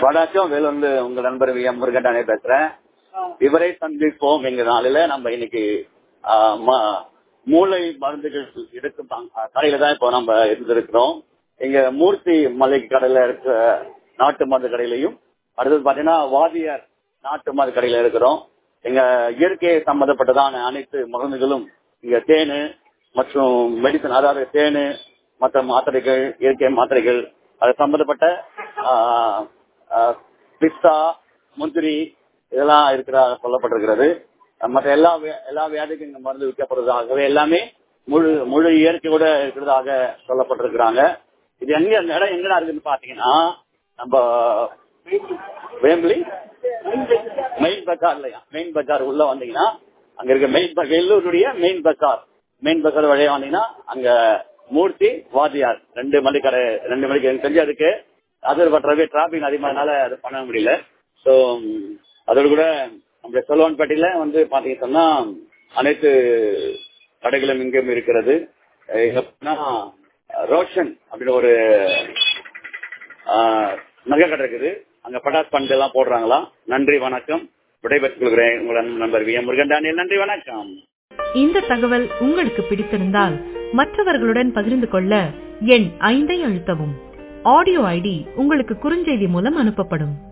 வணக்கம் வேலூர்ல உங்க நண்பர் வி எம் முருகண்டானே பேசுறேன் இவரை சந்திப்போம் எங்க நாளில நம்ம இன்னைக்கு ஆஹ், ம- மூளை மருந்துகள் எடுக்கும் அங்க- கடையில தான் இப்போ நம்ம இருந்திருக்கிறோம் எங்க மூர்த்தி மலை கடையில இருக்க நாட்டு மருந்து கடையிலையும் அடுத்தது பாத்தீங்கன்னா வாதியார் நாட்டு மருந்து கடையில இருக்கிறோம் எங்க இயற்கை சம்பந்தப்பட்டதான அனைத்து மருந்துகளும் இங்க தேனு மற்றும் மெடிசன் அதாவது தேனு மற்ற மாத்திரைகள் இயற்கை மாத்திரைகள் அது சம்பந்தப்பட்ட ஆஹ், ஆஹ், பிஸ்தா முந்திரி இதெல்லாம் இருக்கிறதாக சொல்லப்பட்டிருக்கிறது மற்ற எல்லா வே- எல்லா வியாதிக்கும் இங்க மருந்து விற்கப்படுறதாகவே எல்லாமே முழு முழு இயற்கையோட இருக்கிறதாக சொல்லப்பட்டிருக்கிறாங்க இது எங்க அந்த இடம் எங்கடா இருக்குன்னு பாத்தீங்கன்னா நம்ம வேம்பலி மெயின் பஜார் இல்லையா மெயின் பஜார் உள்ள வந்தீங்கன்னா அங்க இருக்க மெயின் வெள்ளூருடைய மெயின் பஜார் மெயின் பஜார் வழியா வந்தீங்கன்னா அங்க மூர்த்தி வாதியார் ரெண்டு மணி கடை ரெண்டு மணிக்கு எனக்கு தெரிஞ்சு அதுக்கு அது பற்றவே டிராபிக் அதிகமானால அது பண்ண முடியல ஸோ அதோடு கூட நம்முடைய செல்வன்பேட்டையில வந்து பாத்தீங்க சொன்னா அனைத்து கடைகளும் இங்கும் இருக்கிறது அஹ் எங்க போனா, ரோஷன் அப்படின்னு ஒரு ஆஹ், நகை கடை இருக்குது அங்க பட்டாஸ் பண்ட் எல்லாம் போடுறாங்களா நன்றி வணக்கம் விடைபெற்றுக் கொள்கிறேன் உங்கள் நண்பர் வி எம் முருகன் தானியல் நன்றி வணக்கம் இந்த தகவல் உங்களுக்கு பிடித்திருந்தால் மற்றவர்களுடன் பகிர்ந்து கொள்ள எண் ஐந்தை அழுத்தவும் ஆடியோ ஐடி உங்களுக்கு குறுஞ்செய்தி மூலம் அனுப்பப்படும்